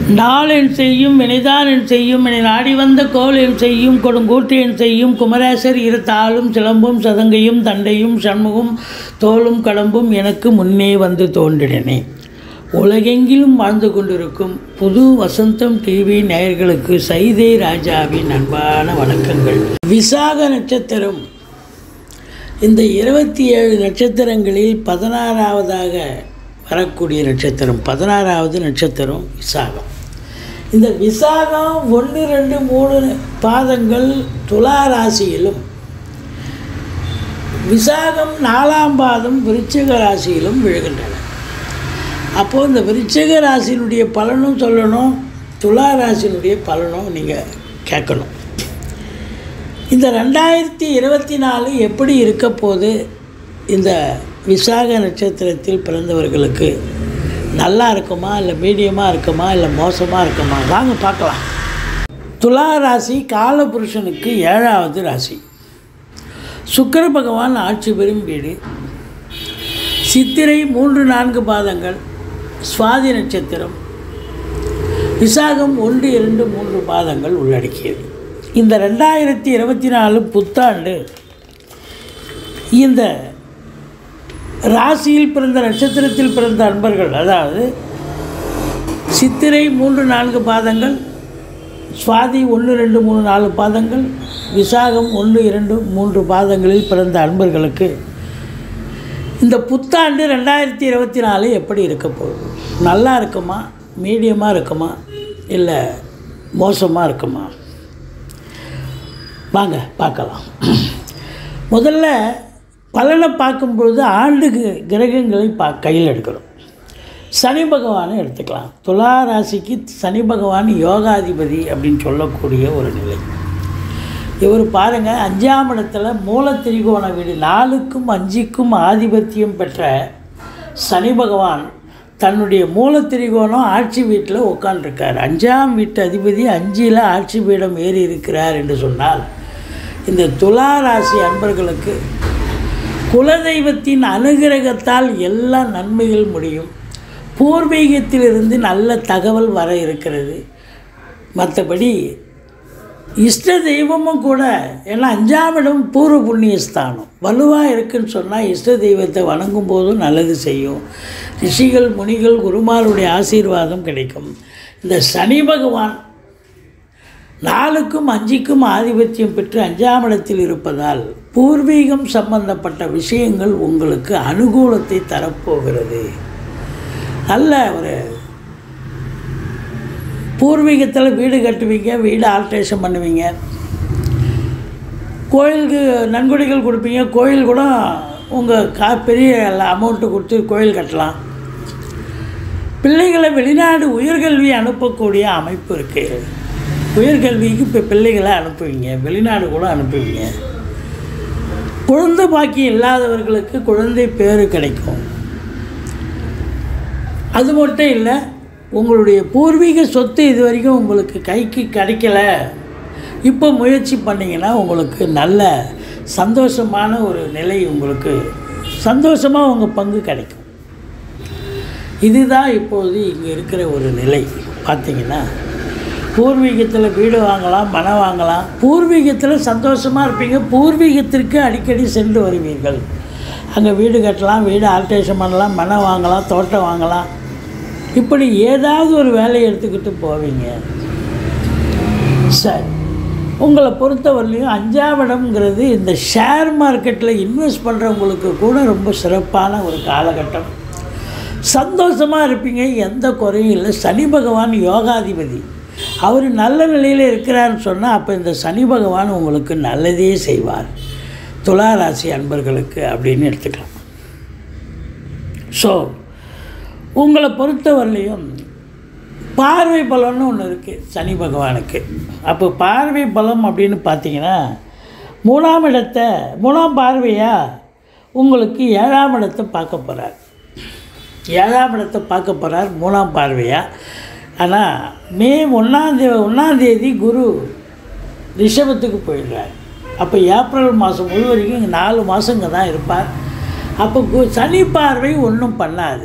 நாளென் செய்யும் வினைதானென் செய்யும் என நாடி வந்த கோல் என் செய்யும் கொடுங்கூற்று என் செய்யும் குமரேசர் இரு தாளும் சிலம்பும் சதங்கையும் தண்டையும் சண்முகம் தோளும் கடம்பும் எனக்கு முன்னே வந்து தோன்றினனே உலகெங்கிலும் வாழ்ந்து கொண்டிருக்கும் புது வசந்தம் டிவி நேயர்களுக்கு சைதை ராஜாவின் அன்பான வணக்கங்கள் விசாக நட்சத்திரம் இந்த இருபத்தி ஏழு நட்சத்திரங்களில் பதினாறாவதாக வரக்கூடிய நட்சத்திரம் பதினாறாவது நட்சத்திரம் விசாகம் இந்த விசாகம் ஒன்று ரெண்டு மூணு பாதங்கள் துலா ராசியிலும் விசாகம் நாலாம் பாதம் விருச்சிக ராசியிலும் விழுகின்றன அப்போது இந்த விருச்சிக ராசியினுடைய பலனும் சொல்லணும் துலா ராசியினுடைய பலனும் நீங்கள் கேட்கணும் இந்த ரெண்டாயிரத்தி இருபத்தி நாலு எப்படி இருக்க போது இந்த விசாக நட்சத்திரத்தில் பிறந்தவர்களுக்கு நல்லா இருக்குமா இல்லை மீடியமாக இருக்குமா இல்லை மோசமாக இருக்குமா வாங்க பார்க்கலாம் துலா ராசி காலபுருஷனுக்கு ஏழாவது ராசி சுக்கிர பகவான் ஆட்சி பெறும் வீடு சித்திரை மூன்று நான்கு பாதங்கள் சுவாதி நட்சத்திரம் விசாகம் ஒன்று இரண்டு மூன்று பாதங்கள் உள்ளடக்கியது இந்த ரெண்டாயிரத்தி இருபத்தி நாலு புத்தாண்டு இந்த ராசியில் பிறந்த நட்சத்திரத்தில் பிறந்த அன்பர்கள் அதாவது சித்திரை மூன்று நான்கு பாதங்கள் சுவாதி ஒன்று ரெண்டு மூணு நாலு பாதங்கள் விசாகம் ஒன்று இரண்டு மூன்று பாதங்களில் பிறந்த அன்பர்களுக்கு இந்த புத்தாண்டு ரெண்டாயிரத்தி இருபத்தி நாலு எப்படி இருக்க போகுது நல்லா இருக்குமா மீடியமாக இருக்குமா இல்லை மோசமாக இருக்குமா வாங்க பார்க்கலாம் முதல்ல பலனை பார்க்கும்பொழுது ஆண்டு கிரகங்களை பா கையில் எடுக்கணும் சனி பகவானை எடுத்துக்கலாம் துலா ராசிக்கு சனி பகவான் யோகாதிபதி அப்படின்னு சொல்லக்கூடிய ஒரு நிலை இவர் பாருங்கள் அஞ்சாம் இடத்துல மூல திரிகோண வீடு நாலுக்கும் அஞ்சுக்கும் ஆதிபத்தியம் பெற்ற சனி பகவான் தன்னுடைய மூல திரிகோணம் ஆட்சி வீட்டில் உட்காண்டிருக்கார் அஞ்சாம் வீட்டு அதிபதி அஞ்சில் ஆட்சி பீடம் ஏறி இருக்கிறார் என்று சொன்னால் இந்த துலா ராசி அன்பர்களுக்கு குலதெய்வத்தின் அனுகிரகத்தால் எல்லா நன்மைகள் முடியும் பூர்வீகத்திலிருந்து நல்ல தகவல் வர இருக்கிறது மற்றபடி இஷ்ட தெய்வமும் கூட ஏன்னா அஞ்சாம் இடம் பூர்வ புண்ணிய ஸ்தானம் வலுவாக இருக்குன்னு சொன்னால் இஷ்ட தெய்வத்தை வணங்கும் போதும் நல்லது செய்யும் ரிஷிகள் முனிகள் குருமாருடைய ஆசீர்வாதம் கிடைக்கும் இந்த சனி பகவான் நாலுக்கும் அஞ்சுக்கும் ஆதிபத்தியம் பெற்று அஞ்சாம் இடத்தில் இருப்பதால் பூர்வீகம் சம்பந்தப்பட்ட விஷயங்கள் உங்களுக்கு அனுகூலத்தை தரப்போகிறது நல்ல ஒரு பூர்வீகத்தில் வீடு கட்டுவீங்க வீடு ஆல்ட்ரேஷன் பண்ணுவீங்க கோயிலுக்கு நன்கொடைகள் கொடுப்பீங்க கோயில் கூட உங்கள் கா பெரிய அமௌண்ட்டு கொடுத்து கோயில் கட்டலாம் பிள்ளைகளை வெளிநாடு உயர்கல்வி அனுப்பக்கூடிய அமைப்பு இருக்குது உயர்கல்விக்கு இப்போ பிள்ளைகளை அனுப்புவீங்க வெளிநாடு கூட அனுப்புவீங்க குழந்தை பாக்கியம் இல்லாதவர்களுக்கு குழந்தை பேர் கிடைக்கும் அது மட்டும் இல்லை உங்களுடைய பூர்வீக சொத்து இது வரைக்கும் உங்களுக்கு கைக்கு கிடைக்கல இப்போ முயற்சி பண்ணிங்கன்னா உங்களுக்கு நல்ல சந்தோஷமான ஒரு நிலை உங்களுக்கு சந்தோஷமாக உங்கள் பங்கு கிடைக்கும் இதுதான் இப்போது இங்கே இருக்கிற ஒரு நிலை பார்த்திங்கன்னா பூர்வீகத்தில் வீடு வாங்கலாம் மனம் வாங்கலாம் பூர்வீகத்தில் சந்தோஷமாக இருப்பீங்க பூர்வீகத்திற்கு அடிக்கடி சென்று வருவீர்கள் அங்கே வீடு கட்டலாம் வீடு ஆல்ட்ரேஷன் பண்ணலாம் மனம் வாங்கலாம் தோட்டம் வாங்கலாம் இப்படி ஏதாவது ஒரு வேலையை எடுத்துக்கிட்டு போவீங்க சரி உங்களை பொறுத்தவரையிலையும் அஞ்சாம் இடம்ங்கிறது இந்த ஷேர் மார்க்கெட்டில் இன்வெஸ்ட் பண்ணுறவங்களுக்கு கூட ரொம்ப சிறப்பான ஒரு காலகட்டம் சந்தோஷமாக இருப்பீங்க எந்த குறையும் இல்லை சனி பகவான் யோகாதிபதி அவர் நல்ல நிலையில் இருக்கிறாருன்னு சொன்னால் அப்போ இந்த சனி பகவான் உங்களுக்கு நல்லதே செய்வார் துலா ராசி அன்பர்களுக்கு அப்படின்னு எடுத்துக்கலாம் ஸோ உங்களை பொறுத்தவரையிலையும் பார்வை பலம்னு ஒன்று இருக்குது சனி பகவானுக்கு அப்போ பார்வை பலம் அப்படின்னு பார்த்தீங்கன்னா மூணாம் இடத்தை மூணாம் பார்வையாக உங்களுக்கு ஏழாம் இடத்தை பார்க்க போகிறார் ஏழாம் இடத்தை பார்க்க போகிறார் மூணாம் பார்வையாக ஆனால் மே ஒன்றாந்தே ஒன்றாந்தேதி குரு ரிஷபத்துக்கு போயிடுறார் அப்போ ஏப்ரல் மாதம் முழுவரைக்கும் இங்கே நாலு மாதம் இங்கே தான் இருப்பார் அப்போ கு சனி பார்வை ஒன்றும் பண்ணாது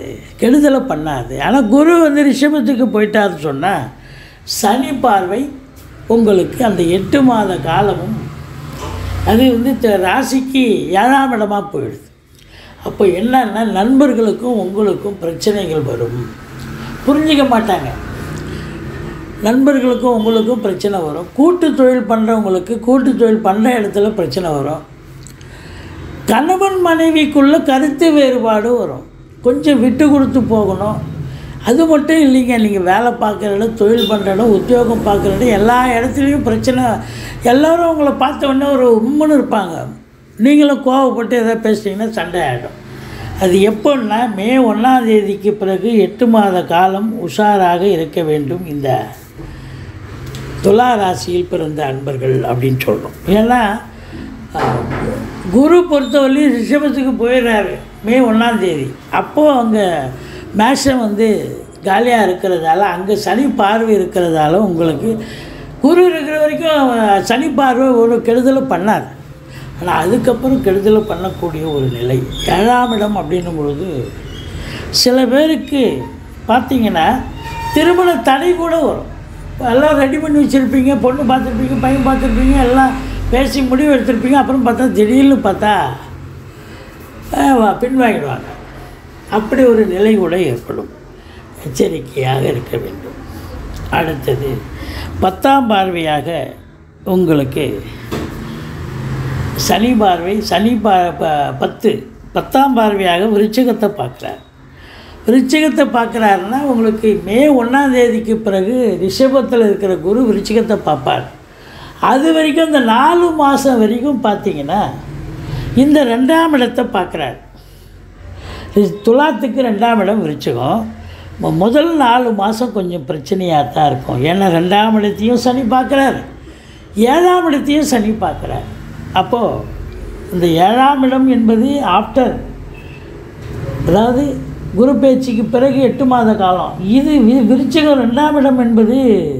கெடுதலை பண்ணாது ஆனால் குரு வந்து ரிஷபத்துக்கு போயிட்டாருன்னு சொன்னால் சனி பார்வை உங்களுக்கு அந்த எட்டு மாத காலமும் அது வந்து த- ராசிக்கு ஏழாம் இடமா போயிடுது அப்போ என்னன்னா நண்பர்களுக்கும் உங்களுக்கும் பிரச்சனைகள் வரும் புரிஞ்சிக்க மாட்டாங்க நண்பர்களுக்கும் உங்களுக்கும் பிரச்சனை வரும் கூட்டு தொழில் பண்ணுறவங்களுக்கு கூட்டு தொழில் பண்ணுற இடத்துல பிரச்சனை வரும் கணவன் மனைவிக்குள்ள கருத்து வேறுபாடு வரும் கொஞ்சம் விட்டு கொடுத்து போகணும் அது மட்டும் இல்லைங்க நீங்கள் வேலை பார்க்குற இடம் தொழில் பண்ணுற இடம் உத்தியோகம் பார்க்குற இடம் எல்லா இடத்துலையும் பிரச்சனை எல்லோரும் உங்களை பார்த்த உடனே ஒரு உம்முன்னு இருப்பாங்க நீங்களும் கோவப்பட்டு எதாவது பேசுனீங்கன்னா சண்டை ஆகிடும் அது எப்போன்னா மே ஒன்றாம் தேதிக்கு பிறகு எட்டு மாத காலம் உஷாராக இருக்க வேண்டும் இந்த துலா ராசியில் பிறந்த அன்பர்கள் அப்படின்னு சொல்கிறோம் ஏன்னா அஹ், குரு பொறுத்தவரையும் ரிஷபத்துக்கு போயிடுறாரு மே ஒன்றாம் தேதி அப்போது அங்கே மேஷம் வந்து காலியாக இருக்கிறதால அங்கே சனி பார்வை இருக்கிறதால உங்களுக்கு குரு இருக்கிற வரைக்கும் அஹ், சனி பார்வை ஒரு கெடுதலும் பண்ணாது ஆனால் அதுக்கப்புறம் கெடுதலை பண்ணக்கூடிய ஒரு நிலை ஏழாம் இடம் அப்படின்னும் பொழுது சில பேருக்கு பார்த்தீங்கன்னா திருமண தடை கூட வரும் எல்லாம் ரெடி பண்ணி வச்சுருப்பீங்க பொண்ணு பார்த்துருப்பீங்க பையன் பார்த்துருப்பீங்க எல்லாம் பேசி முடிவு எடுத்திருப்பீங்க அப்புறம் பார்த்தா திடீர்னு பார்த்தா அஹ், வா- பின்வாங்கிடுவாங்க அப்படி ஒரு நிலை கூட ஏற்படும் எச்சரிக்கையாக இருக்க வேண்டும் அடுத்தது பத்தாம் பார்வையாக உங்களுக்கு சனி பார்வை சனி பா ப- பத்து பத்தாம் பார்வையாக விருச்சிகத்தை பார்க்குறார் விருச்சிகத்தை பார்க்குறாருன்னா உங்களுக்கு மே ஒன்றாம் தேதிக்கு பிறகு ரிஷபத்தில் இருக்கிற குரு விருச்சிகத்தை பார்ப்பார் அது வரைக்கும் இந்த நாலு மாதம் வரைக்கும் பார்த்தீங்கன்னா இந்த ரெண்டாம் இடத்தை பார்க்குறாரு ரி- துலாத்துக்கு ரெண்டாம் இடம் விருச்சிகம் மு- முதல் நாலு மாதம் கொஞ்சம் பிரச்சனையாக தான் இருக்கும் ஏன்னா ரெண்டாம் இடத்தையும் சனி பார்க்குறாரு ஏழாம் இடத்தையும் சனி பார்க்குறாரு அப்போது இந்த ஏழாம் இடம் என்பது ஆஃப்டர் அதாவது குரு பேச்சுக்கு பிறகு எட்டு மாத காலம் இது வி- விருச்சிகம் ரெண்டாம் இடம் என்பது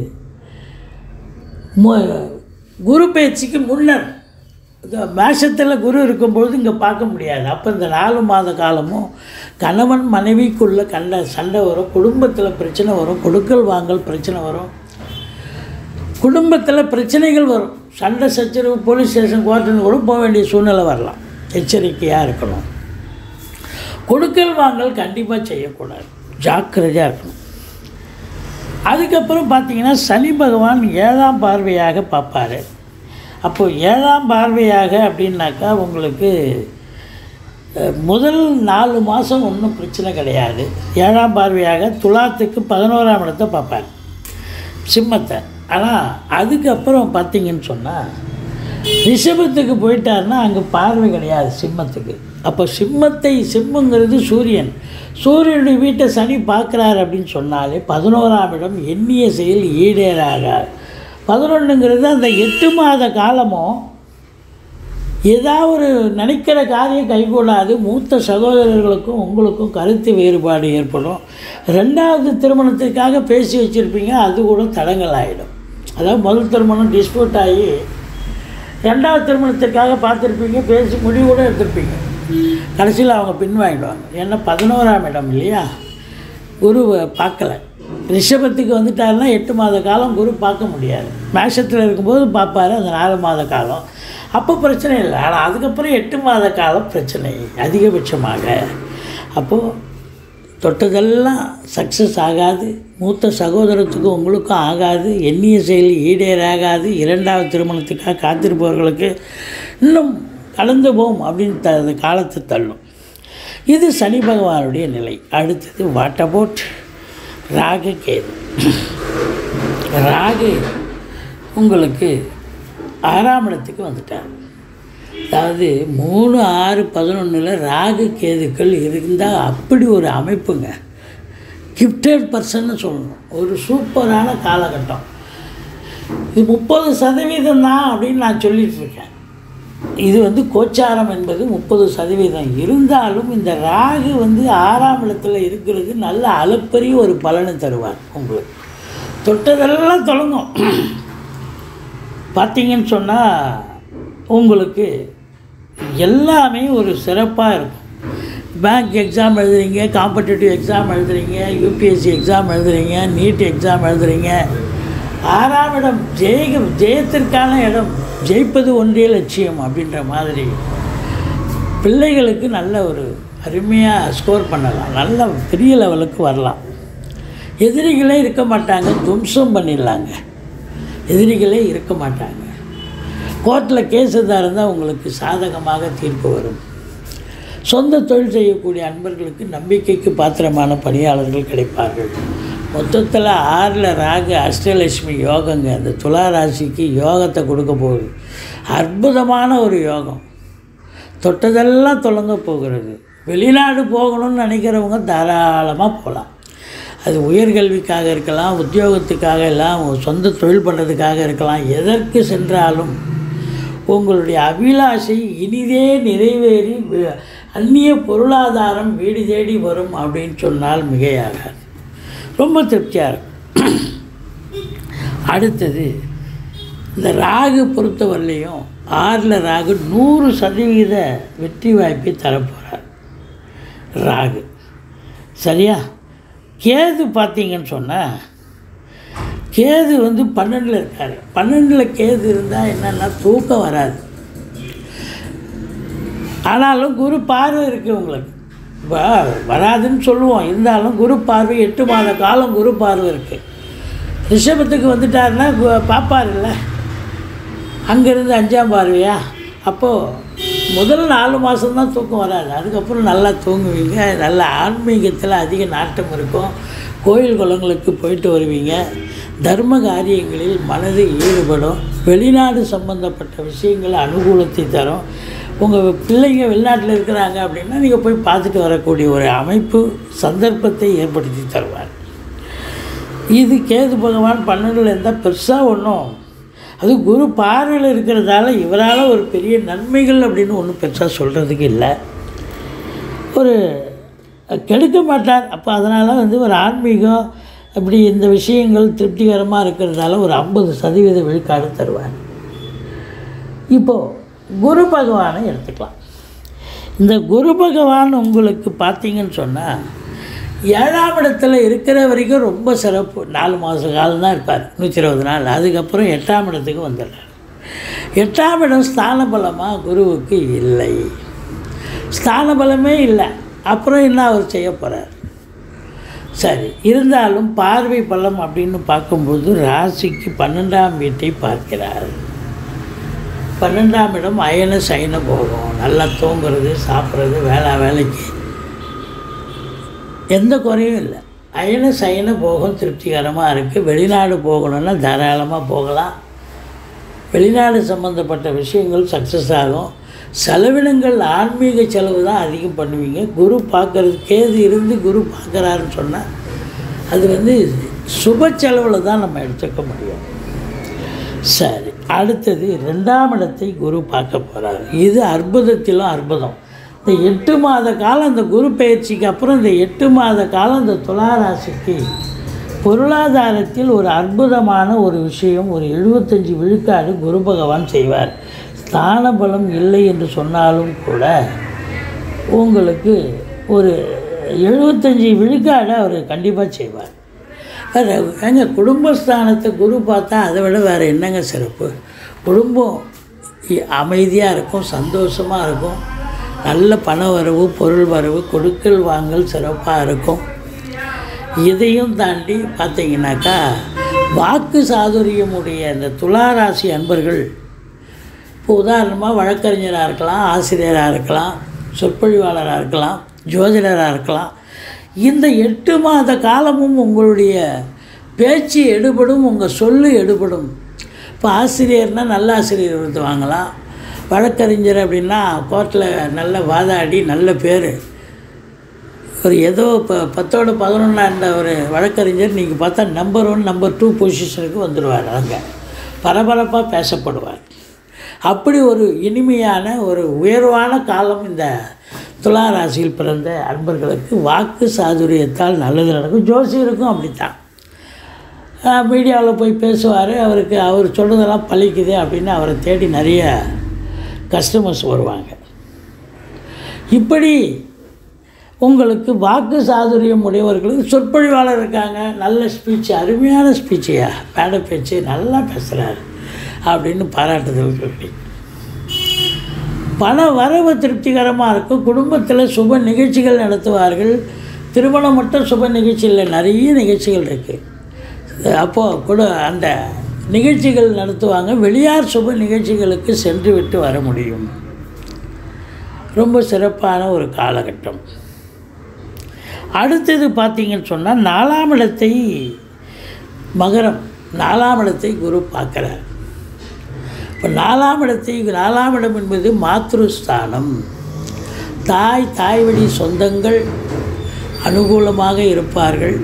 மு- குரு பேச்சுக்கு முன்னர் இந்த மேஷத்தில் குரு இருக்கும்பொழுது இங்கே பார்க்க முடியாது அப்போ இந்த நாலு மாத காலமும் கணவன் மனைவிக்குள்ள கண்ட சண்டை வரும் குடும்பத்தில் பிரச்சனை வரும் கொடுக்கல் வாங்கல் பிரச்சனை வரும் குடும்பத்தில் பிரச்சனைகள் வரும் சண்டை சச்சரவு போலீஸ் ஸ்டேஷன் கோர்ட்டுன்னு கூட போக வேண்டிய சூழ்நிலை வரலாம் எச்சரிக்கையாக இருக்கணும் கொடுக்கல் வாங்கல் கண்டிப்பாக செய்யக்கூடாது ஜாக்கிரதையாக இருக்கணும் அதுக்கப்புறம் பார்த்தீங்கன்னா சனி பகவான் ஏழாம் பார்வையாக பார்ப்பார் அப்போது ஏழாம் பார்வையாக அப்படின்னாக்கா உங்களுக்கு அஹ், முதல் நாலு மாதம் ஒன்றும் பிரச்சனை கிடையாது ஏழாம் பார்வையாக துலாத்துக்கு பதினோராம் இடத்தை பார்ப்பார் சிம்மத்தை ஆனால் அதுக்கப்புறம் பார்த்தீங்கன்னு சொன்னால் ரிஷபத்துக்கு போயிட்டாருன்னா அங்கே பார்வை கிடையாது சிம்மத்துக்கு அப்போ சிம்மத்தை சிம்மங்கிறது சூரியன் சூரியனுடைய வீட்டை சனி பார்க்குறாரு அப்படின்னு சொன்னாலே பதினோராம் இடம் எண்ணிய செயல் ஈடேறாகாது பதினொன்றுங்கிறது அந்த எட்டு மாத காலமும் ஏதாவது ஒரு நினைக்கிற காரியம் கைகூடாது மூத்த சகோதரர்களுக்கும் உங்களுக்கும் கருத்து வேறுபாடு ஏற்படும் ரெண்டாவது திருமணத்திற்காக பேசி வச்சுருப்பீங்க அது கூட தடங்கள் ஆகிடும் அதாவது முதல் திருமணம் டிஸ்பியூட் ஆகி ரெண்டாவது திருமணத்திற்காக பார்த்துருப்பீங்க பேசி முடிவு கூட எடுத்திருப்பீங்க கடைசியில் அவங்க பின்வாங்கிடுவாங்க ஏன்னா பதினோராம் இடம் இல்லையா குருவை பார்க்கல ரிஷபத்துக்கு வந்துட்டாருன்னா எட்டு மாத காலம் குரு பார்க்க முடியாது மேஷத்தில் இருக்கும்போது பார்ப்பாரு அந்த நாலு மாத காலம் அப்போ பிரச்சனை இல்லை ஆனால் அதுக்கப்புறம் எட்டு மாத காலம் பிரச்சனை அதிகபட்சமாக அப்போது தொட்டதெல்லாம் சக்ஸஸ் ஆகாது மூத்த சகோதரத்துக்கு உங்களுக்கும் ஆகாது எண்ணிய செயல் ஈடேறாகாது இரண்டாவது திருமணத்துக்காக காத்திருப்பவர்களுக்கு இன்னும் கலந்து போம் அப்படின்னு த அந்த காலத்தை தள்ளும் இது சனி பகவானுடைய நிலை அடுத்தது வாட் அபவுட் ராகு கேது ராகு உங்களுக்கு ஆறாம் இடத்துக்கு வந்துட்டார் அதாவது மூணு ஆறு பதினொன்றில் ராகு கேதுக்கள் இருந்தால் அப்படி ஒரு அமைப்புங்க கிஃப்டட் பர்சன்னு சொல்லணும் ஒரு சூப்பரான காலகட்டம் இது முப்பது சதவீதம் தான் அப்படின்னு நான் சொல்லிட்டு இருக்கேன் இது வந்து கோச்சாரம் என்பது முப்பது சதவீதம் இருந்தாலும் இந்த ராகு வந்து ஆறாம் இடத்துல இருக்கிறது நல்ல அளப்பரிய ஒரு பலனை தருவார் உங்களுக்கு தொட்டதெல்லாம் தொடங்கும் பார்த்தீங்கன்னு சொன்னால் உங்களுக்கு எல்லாமே ஒரு சிறப்பாக இருக்கும் பேங்க் எக்ஸாம் எழுதுறீங்க காம்படிட்டிவ் எக்ஸாம் எழுதுறீங்க யூபிஎஸ்சி எக்ஸாம் எழுதுறீங்க நீட் எக்ஸாம் எழுதுறீங்க ஆறாம் இடம் ஜெயிக்க ஜெயத்திற்கான இடம் ஜெயிப்பது ஒன்றே லட்சியம் அப்படின்ற மாதிரி பிள்ளைகளுக்கு நல்ல ஒரு அருமையாக ஸ்கோர் பண்ணலாம் நல்ல பெரிய லெவலுக்கு வரலாம் எதிரிகளே இருக்க மாட்டாங்க தும்சம் பண்ணிடலாங்க எதிரிகளே இருக்க மாட்டாங்க கோர்ட்டில் கேஸ் எதாக இருந்தால் உங்களுக்கு சாதகமாக தீர்ப்பு வரும் சொந்த தொழில் செய்யக்கூடிய அன்பர்களுக்கு நம்பிக்கைக்கு பாத்திரமான பணியாளர்கள் கிடைப்பார்கள் மொத்தத்தில் ஆறில் ராகு அஷ்டலட்சுமி யோகங்க அந்த துலா ராசிக்கு யோகத்தை கொடுக்க போகுது அற்புதமான ஒரு யோகம் தொட்டதெல்லாம் தொடங்க போகிறது வெளிநாடு போகணும்னு நினைக்கிறவங்க தாராளமாக போகலாம் அது உயர்கல்விக்காக இருக்கலாம் உத்தியோகத்துக்காக எல்லாம் சொந்த தொழில் பண்ணுறதுக்காக இருக்கலாம் எதற்கு சென்றாலும் உங்களுடைய அபிலாஷை இனிதே நிறைவேறி வி- அந்நிய பொருளாதாரம் வீடு தேடி வரும் அப்படின்னு சொன்னால் மிகையாகாது ரொம்ப திருப்தியாக இருக்கும் அடுத்தது இந்த ராகு பொறுத்தவரையிலையும் ஆறில் ராகு நூறு சதவீத வெற்றி வாய்ப்பை தரப்போகிறார் ராகு சரியா கேது பார்த்தீங்கன்னு சொன்னால் கேது வந்து பன்னெண்டில் இருக்கார் பன்னெண்டில் கேது இருந்தால் என்னென்னா தூக்கம் வராது ஆனாலும் குரு பார்வை இருக்குது உங்களுக்கு இப்போ வராதுன்னு சொல்லுவோம் இருந்தாலும் குரு பார்வை எட்டு மாத காலம் குரு பார்வை இருக்குது ரிஷபத்துக்கு வந்துட்டாருன்னா கு- பாப்பாருல்ல அங்கேருந்து அஞ்சாம் பார்வையா அப்போது முதல் நாலு மாதம்தான் தூக்கம் வராது அதுக்கப்புறம் நல்லா தூங்குவீங்க நல்ல ஆன்மீகத்தில் அதிக நாட்டம் இருக்கும் கோயில் குளங்களுக்கு போயிட்டு வருவீங்க தர்ம காரியங்களில் மனது ஈடுபடும் வெளிநாடு சம்பந்தப்பட்ட விஷயங்கள் அனுகூலத்தை தரும் உங்கள் பிள்ளைங்க வெளிநாட்டில் இருக்கிறாங்க அப்படின்னா நீங்கள் போய் பார்த்துட்டு வரக்கூடிய ஒரு அமைப்பு சந்தர்ப்பத்தை ஏற்படுத்தி தருவார் இது கேது பகவான் பன்னெண்டில் இருந்தால் பெருசாக ஒன்றும் அது குரு பார்வையில் இருக்கிறதால இவரால் ஒரு பெரிய நன்மைகள் அப்படின்னு ஒன்றும் பெருசாக சொல்கிறதுக்கு இல்லை ஒரு கெடுக்க மாட்டார் அப்போ அதனால் வந்து ஒரு ஆன்மீகம் அப்படி இந்த விஷயங்கள் திருப்திகரமாக இருக்கிறதால ஒரு ஐம்பது சதவீத விழுக்காடு தருவார் இப்போது குரு பகவானை எடுத்துக்கலாம் இந்த குரு பகவான் உங்களுக்கு பார்த்தீங்கன்னு சொன்னால் ஏழாம் இடத்துல இருக்கிற வரைக்கும் ரொம்ப சிறப்பு நாலு மாத காலம் தான் இருப்பார் நூற்றி இருபது நாள் அதுக்கப்புறம் எட்டாம் இடத்துக்கு வந்துடுறார் எட்டாம் இடம் ஸ்தான பலமாக குருவுக்கு இல்லை ஸ்தான பலமே இல்லை அப்புறம் என்ன அவர் செய்ய போகிறார் சரி இருந்தாலும் பார்வை பலம் அப்படின்னு பார்க்கும்போது ராசிக்கு பன்னெண்டாம் வீட்டை பார்க்கிறார் பன்னெண்டாம் இடம் அயன சயன போகும் நல்லா தூங்குறது சாப்பிட்றது வேளா வேலைக்கு எந்த குறையும் இல்லை அயன சயன போகம் திருப்திகரமாக இருக்குது வெளிநாடு போகணுன்னா தாராளமாக போகலாம் வெளிநாடு சம்மந்தப்பட்ட விஷயங்கள் சக்ஸஸ் ஆகும் செலவினங்கள் ஆன்மீக செலவு தான் அதிகம் பண்ணுவீங்க குரு பார்க்கறது கேது இருந்து குரு பார்க்குறாருன்னு சொன்னால் அது வந்து சுப செலவில் தான் நம்ம எடுத்துக்க முடியும் சரி அடுத்தது ரெண்டாம் இடத்தை குரு பார்க்க போகிறார் இது அற்புதத்திலும் அற்புதம் இந்த எட்டு மாத காலம் இந்த குரு பயிற்சிக்கு அப்புறம் இந்த எட்டு மாத காலம் இந்த துளாராசிக்கு பொருளாதாரத்தில் ஒரு அற்புதமான ஒரு விஷயம் ஒரு எழுபத்தஞ்சு விழுக்காடு குரு பகவான் செய்வார் ஸ்தான பலம் இல்லை என்று சொன்னாலும் கூட உங்களுக்கு ஒரு எழுபத்தஞ்சி விழுக்காடு அவர் கண்டிப்பாக செய்வார் வேறு ஏங்க குடும்பஸ்தானத்தை குரு பார்த்தா அதை விட வேறு என்னங்க சிறப்பு குடும்பம் அமைதியாக இருக்கும் சந்தோஷமாக இருக்கும் நல்ல பண வரவு பொருள் வரவு கொடுக்கல் வாங்கல் சிறப்பாக இருக்கும் இதையும் தாண்டி பார்த்தீங்கன்னாக்கா வாக்கு சாதுரியமுடைய இந்த துளாராசி அன்பர்கள் இப்போ உதாரணமாக வழக்கறிஞராக இருக்கலாம் ஆசிரியராக இருக்கலாம் சொற்பொழிவாளராக இருக்கலாம் ஜோதிடராக இருக்கலாம் இந்த எட்டு மாத காலமும் உங்களுடைய பேச்சு எடுபடும் உங்கள் சொல்லு எடுபடும் இப்போ ஆசிரியர்னால் நல்ல ஆசிரியர் விருது வாங்கலாம் வழக்கறிஞர் அப்படின்னா கோர்ட்டில் நல்ல வாதாடி நல்ல பேர் ஒரு ஏதோ இப்போ பத்தோட பதினொன்றா இருந்த ஒரு வழக்கறிஞர் நீங்கள் பார்த்தா நம்பர் ஒன் நம்பர் டூ பொசிஷனுக்கு வந்துடுவார் அங்கே பரபரப்பாக பேசப்படுவார் அப்படி ஒரு இனிமையான ஒரு உயர்வான காலம் இந்த துலா ராசியில் பிறந்த அன்பர்களுக்கு வாக்கு சாதுரியத்தால் நல்லது நடக்கும் ஜோசியருக்கும் அப்படித்தான் மீடியாவில் போய் பேசுவார் அவருக்கு அவர் சொல்கிறதெல்லாம் பழிக்குது அப்படின்னு அவரை தேடி நிறைய கஸ்டமர்ஸ் வருவாங்க இப்படி உங்களுக்கு வாக்கு சாதுரியம் உடையவர்களுக்கு சொற்பொழிவாளர் இருக்காங்க நல்ல ஸ்பீச் அருமையான ஸ்பீச்சையா மேடை பேச்சு நல்லா பேசுகிறாரு அப்படின்னு பாராட்டுதல் கிடைக்கும் பண வரவு திருப்திகரமாக இருக்கும் குடும்பத்தில் சுப நிகழ்ச்சிகள் நடத்துவார்கள் திருமணம் மட்டும் சுப நிகழ்ச்சி இல்லை நிறைய நிகழ்ச்சிகள் இருக்குது அப்போது கூட அந்த நிகழ்ச்சிகள் நடத்துவாங்க வெளியார் சுப நிகழ்ச்சிகளுக்கு சென்று விட்டு வர முடியும் ரொம்ப சிறப்பான ஒரு காலகட்டம் அடுத்தது பார்த்தீங்கன்னு சொன்னால் நாலாம் இடத்தை மகரம் நாலாம் இடத்தை குரு பார்க்குறார் இப்போ நாலாம் இடத்தை நாலாம் இடம் என்பது மாத்ருஸ்தானம் தாய் தாய் வழி சொந்தங்கள் அனுகூலமாக இருப்பார்கள்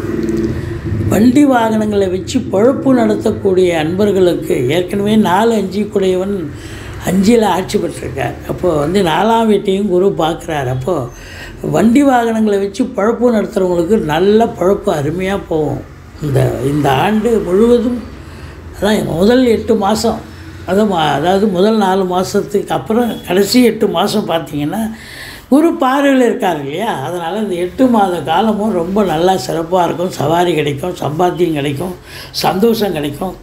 வண்டி வாகனங்களை வச்சு பொழப்பு நடத்தக்கூடிய அன்பர்களுக்கு ஏற்கனவே நாலு அஞ்சு கூடையவன் அஞ்சில் ஆட்சி பெற்றிருக்கார் அப்போது வந்து நாலாம் வீட்டையும் குரு பார்க்குறார் அப்போது வண்டி வாகனங்களை வச்சு பழப்பு நடத்துகிறவங்களுக்கு நல்ல பழப்பு அருமையாக போகும் இந்த இந்த ஆண்டு முழுவதும் அதான் முதல் எட்டு மாதம் அதான் அதாவது முதல் நாலு மாதத்துக்கு அப்புறம் கடைசி எட்டு மாதம் பார்த்தீங்கன்னா குரு பார்வையில் இருக்கார் இல்லையா அதனால் இந்த எட்டு மாத காலமும் ரொம்ப நல்லா சிறப்பாக இருக்கும் சவாரி கிடைக்கும் சம்பாத்தியம் கிடைக்கும் சந்தோஷம் கிடைக்கும்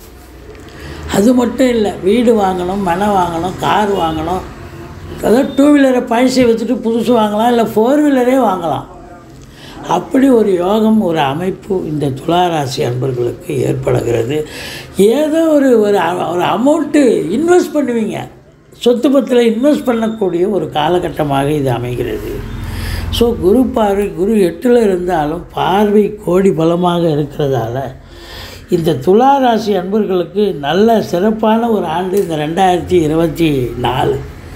அது மட்டும் இல்லை வீடு வாங்கணும் மனை வாங்கணும் கார் வாங்கணும் அதாவது டூ வீலரை பழசை வச்சுட்டு புதுசு வாங்கலாம் இல்லை ஃபோர் வீலரே வாங்கலாம் அப்படி ஒரு யோகம் ஒரு அமைப்பு இந்த துளாராசி அன்பர்களுக்கு ஏற்படுகிறது ஏதோ ஒரு ஒரு அ- ஒரு அமௌண்ட்டு இன்வெஸ்ட் பண்ணுவீங்க சொத்து பத்தில் இன்வெஸ்ட் பண்ணக்கூடிய ஒரு காலகட்டமாக இது அமைகிறது ஸோ குரு பார்வை குரு எட்டில் இருந்தாலும் பார்வை கோடி பலமாக இருக்கிறதால இந்த துலா ராசி அன்பர்களுக்கு நல்ல சிறப்பான ஒரு ஆண்டு இந்த ரெண்டாயிரத்தி இருபத்தி நாலு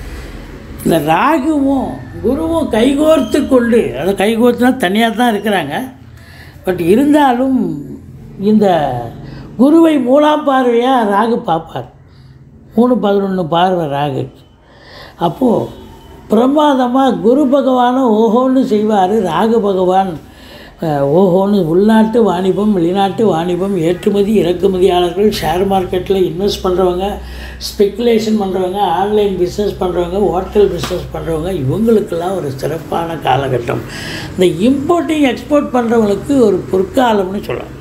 இந்த ராகுவும் குருவும் கைகோர்த்து கொண்டு அதை கைகோர்த்துனா தனியாக தான் இருக்கிறாங்க பட் இருந்தாலும் இந்த குருவை மூணாம் பார்வையாக ராகு பார்ப்பார் மூணு பதினொன்று பார்வை ராகு அப்போது பிரமாதமாக குரு பகவானும் ஓஹோன்னு செய்வார் ராகு பகவான் அஹ், ஓஹோன்னு உள்நாட்டு வாணிபம் வெளிநாட்டு வாணிபம் ஏற்றுமதி இறக்குமதியாளர்கள் ஷேர் மார்க்கெட்டில் இன்வெஸ்ட் பண்ணுறவங்க ஸ்பெக்குலேஷன் பண்ணுறவங்க ஆன்லைன் பிஸ்னஸ் பண்ணுறவங்க ஹோட்டல் பிஸ்னஸ் பண்ணுறவங்க இவங்களுக்கெல்லாம் ஒரு சிறப்பான காலகட்டம் இந்த இம்போர்ட்டிங் எக்ஸ்போர்ட் பண்ணுறவங்களுக்கு ஒரு பொற்காலம்னு சொல்லலாம்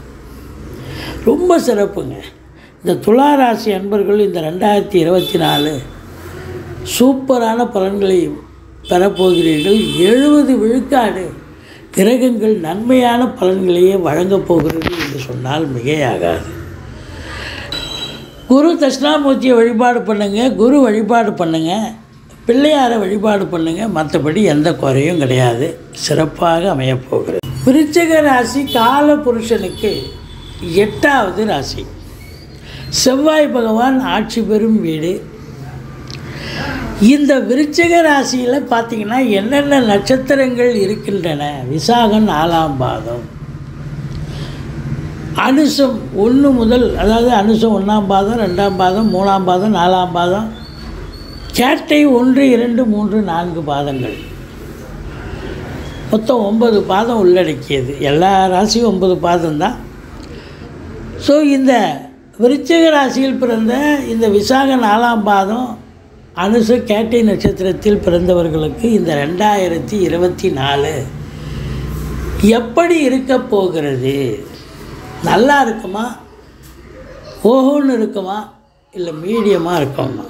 ரொம்ப சிறப்புங்க இந்த துளாராசி அன்பர்கள் இந்த ரெண்டாயிரத்தி இருபத்தி நாலு சூப்பரான பலன்களை பெறப்போகிறீர்கள் எழுபது விழுக்காடு கிரகங்கள் நன்மையான பலன்களையே வழங்கப் போகிறது என்று சொன்னால் மிகையாகாது குரு தட்சிணாமூர்த்தியை வழிபாடு பண்ணுங்க குரு வழிபாடு பண்ணுங்க பிள்ளையாரை வழிபாடு பண்ணுங்க மற்றபடி எந்த குறையும் கிடையாது சிறப்பாக அமையப் போகிறது விருச்சிக ராசி கால புருஷனுக்கு எட்டாவது ராசி செவ்வாய் பகவான் ஆட்சி பெறும் வீடு இந்த விருச்சிக ராசியில் பார்த்தீங்கன்னா என்னென்ன நட்சத்திரங்கள் இருக்கின்றன விசாகம் நாலாம் பாதம் அனுசம் ஒன்று முதல் அதாவது அனுசம் ஒன்றாம் பாதம் ரெண்டாம் பாதம் மூணாம் பாதம் நாலாம் பாதம் கேட்டை ஒன்று இரண்டு மூன்று நான்கு பாதங்கள் மொத்தம் ஒன்பது பாதம் உள்ளடக்கியது எல்லா ராசியும் ஒன்பது பாதம் தான் ஸோ இந்த விருச்சிக ராசியில் பிறந்த இந்த விசாக நாலாம் பாதம் அனுச கேட்டை நட்சத்திரத்தில் பிறந்தவர்களுக்கு இந்த ரெண்டாயிரத்தி இருபத்தி நாலு எப்படி இருக்க போகிறது நல்லா இருக்குமா ஓஹோன்னு இருக்குமா இல்லை மீடியமாக இருக்குமா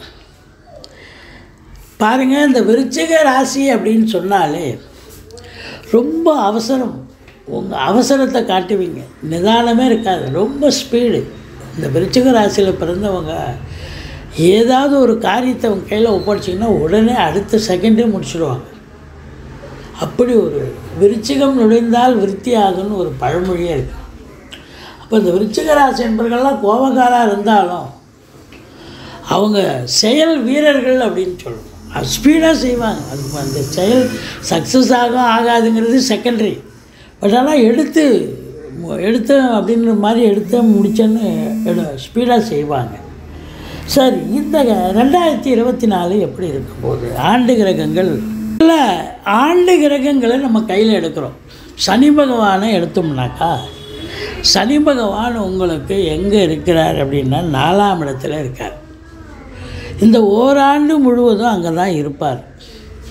பாருங்கள் இந்த விருச்சிக ராசி அப்படின்னு சொன்னாலே ரொம்ப அவசரம் உங்கள் அவசரத்தை காட்டுவீங்க நிதானமே இருக்காது ரொம்ப ஸ்பீடு இந்த விருச்சிக ராசியில் பிறந்தவங்க ஏதாவது ஒரு காரியத்தை அவங்க கையில் ஒப்படைச்சிங்கன்னா உடனே அடுத்த செகண்டே முடிச்சிடுவாங்க அப்படி ஒரு விருச்சிகம் நுழைந்தால் விருத்தி ஆகும்னு ஒரு பழமொழியே இருக்கு அப்போ இந்த விருச்சிக ராசி என்பர்கள்லாம் கோபக்காராக இருந்தாலும் அவங்க செயல் வீரர்கள் அப்படின்னு சொல்லணும் அது ஸ்பீடாக செய்வாங்க அது அந்த செயல் சக்ஸஸ் ஆகும் ஆகாதுங்கிறது செகண்டரி பட் ஆனால் எடுத்து மு- எடுத்தேன் அப்படின்ற மாதிரி எடுத்தேன் முடிச்சேன்னு எடு ஸ்பீடாக செய்வாங்க சரி இந்த ரெண்டாயிரத்தி இருபத்தி நாலு எப்படி இருக்க போகுது ஆண்டு கிரகங்கள் இல்லை ஆண்டு கிரகங்களை நம்ம கையில் எடுக்கிறோம் சனி பகவானை எடுத்தோம்னாக்கா சனி பகவான் உங்களுக்கு எங்கே இருக்கிறார் அப்படின்னா நாலாம் இடத்துல இருக்கார் இந்த ஓராண்டு முழுவதும் அங்கே தான் இருப்பார்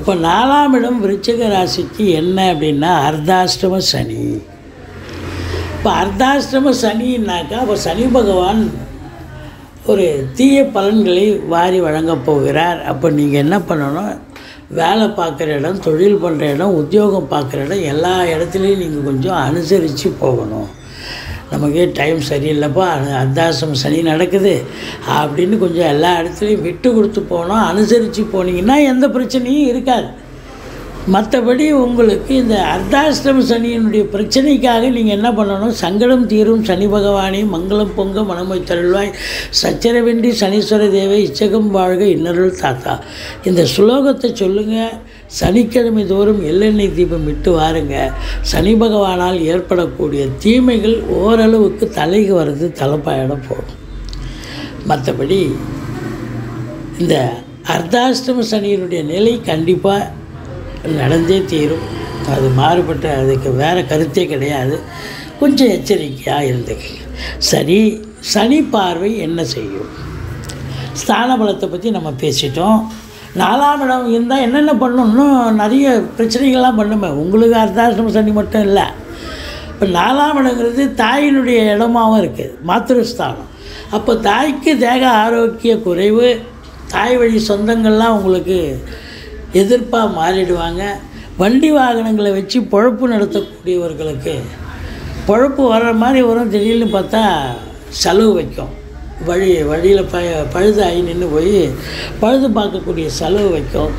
அப்போ நாலாம் இடம் விருச்சிக ராசிக்கு என்ன அப்படின்னா அர்த்தாஷ்டம சனி இப்போ அர்த்தாஷ்டம சனின்னாக்கா அப்போ சனி பகவான் ஒரு தீய பலன்களை வாரி வழங்கப் போகிறார் அப்போ நீங்கள் என்ன பண்ணணும் வேலை பார்க்குற இடம் தொழில் பண்ணுற இடம் உத்தியோகம் பார்க்குற இடம் எல்லா இடத்துலையும் நீங்கள் கொஞ்சம் அனுசரித்து போகணும் நமக்கே டைம் சரியில்லைப்பா அ- அர்த்தாசிரம சனி நடக்குது அப்படின்னு கொஞ்சம் எல்லா இடத்துலையும் விட்டு கொடுத்து போனோம் அனுசரித்து போனீங்கன்னா எந்த பிரச்சனையும் இருக்காது மற்றபடி உங்களுக்கு இந்த அர்த்தாஷ்டம சனியினுடைய பிரச்சனைக்காக நீங்கள் என்ன பண்ணணும் சங்கடம் தீரும் சனி பகவானே மங்களம் பொங்க மனமொய் தருள்வாய் சச்சரவின்றி சனீஸ்வர தேவை இச்சகம் வாழ்க இன்னருள் தாத்தா இந்த சுலோகத்தை சொல்லுங்கள் சனிக்கிழமை தோறும் எள்ளெண்ணெய் தீபம் விட்டு வாருங்க சனி பகவானால் ஏற்படக்கூடிய தீமைகள் ஓரளவுக்கு தலைக்கு வர்றது தலைப்பாயிடம் போகும் மற்றபடி இந்த அர்த்தாஷ்டம சனியினுடைய நிலை கண்டிப்பாக நடந்தே தீரும் அது மாறுபட்ட அதுக்கு வேறு கருத்தே கிடையாது கொஞ்சம் எச்சரிக்கையாக இருந்துக்கங்க சரி சனி பார்வை என்ன செய்யும் ஸ்தான பலத்தை பற்றி நம்ம பேசிட்டோம் நாலாம் இடம் இருந்தால் என்னென்ன பண்ணணும் நிறைய பிரச்சனைகள்லாம் பண்ணுமே உங்களுக்கு அர்த்தாசிரம சனி மட்டும் இல்லை இப்போ நாலாம் இடங்கிறது தாயினுடைய இடமாவும் இருக்குது மாத்திருஸ்தானம் அப்போ தாய்க்கு தேக ஆரோக்கிய குறைவு தாய் வழி சொந்தங்கள்லாம் உங்களுக்கு எதிர்ப்பாக மாறிடுவாங்க வண்டி வாகனங்களை வச்சு பொழப்பு நடத்தக்கூடியவர்களுக்கு பொழப்பு வர்ற மாதிரி வரும் திடீர்னு பார்த்தா செலவு வைக்கும் வழி வழியில் ப பழுதாகி நின்று போய் பழுது பார்க்கக்கூடிய செலவு வைக்கும்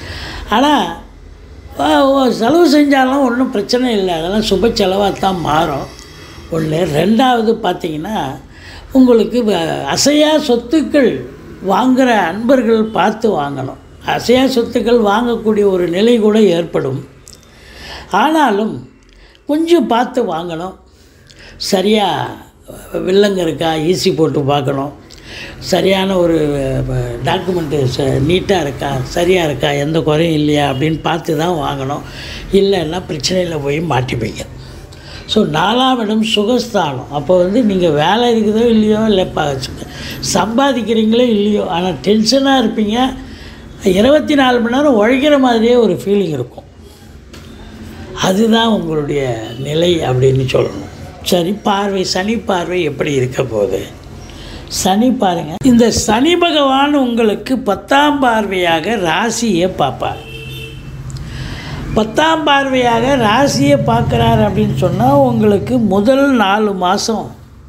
ஆனால் செலவு செஞ்சாலும் ஒன்றும் பிரச்சனை இல்லை அதெல்லாம் சுப செலவாக தான் மாறும் ஒன்று ரெண்டாவது பார்த்தீங்கன்னா உங்களுக்கு வ- அசையா சொத்துக்கள் வாங்குகிற அன்பர்கள் பார்த்து வாங்கணும் அசையா சொத்துக்கள் வாங்கக்கூடிய ஒரு நிலை கூட ஏற்படும் ஆனாலும் கொஞ்சம் பார்த்து வாங்கணும் சரியாக வில்லங்க இருக்கா ஈசி போட்டு பார்க்கணும் சரியான ஒரு டாக்குமெண்ட்டு நீட்டாக இருக்கா சரியாக இருக்கா எந்த குறையும் இல்லையா அப்படின்னு பார்த்து தான் வாங்கணும் இல்லைன்னா பிரச்சனையில் போய் மாட்டிப்பீங்க ஸோ நாலாம் இடம் சுகஸ்தானம் அப்போ வந்து நீங்கள் வேலை இருக்குதோ இல்லையோ இல்லை ப சம்பாதிக்கிறீங்களோ இல்லையோ ஆனால் டென்ஷனாக இருப்பீங்க இருபத்தி நாலு மணி நேரம் உழைக்கிற மாதிரியே ஒரு ஃபீலிங் இருக்கும் அதுதான் உங்களுடைய நிலை அப்படின்னு சொல்லணும் சரி பார்வை சனி பார்வை எப்படி இருக்க போகுது சனி பாருங்க இந்த சனி பகவான் உங்களுக்கு பத்தாம் பார்வையாக ராசியை பார்ப்பார் பத்தாம் பார்வையாக ராசியை பார்க்குறார் அப்படின்னு சொன்னால் உங்களுக்கு முதல் நாலு மாதம்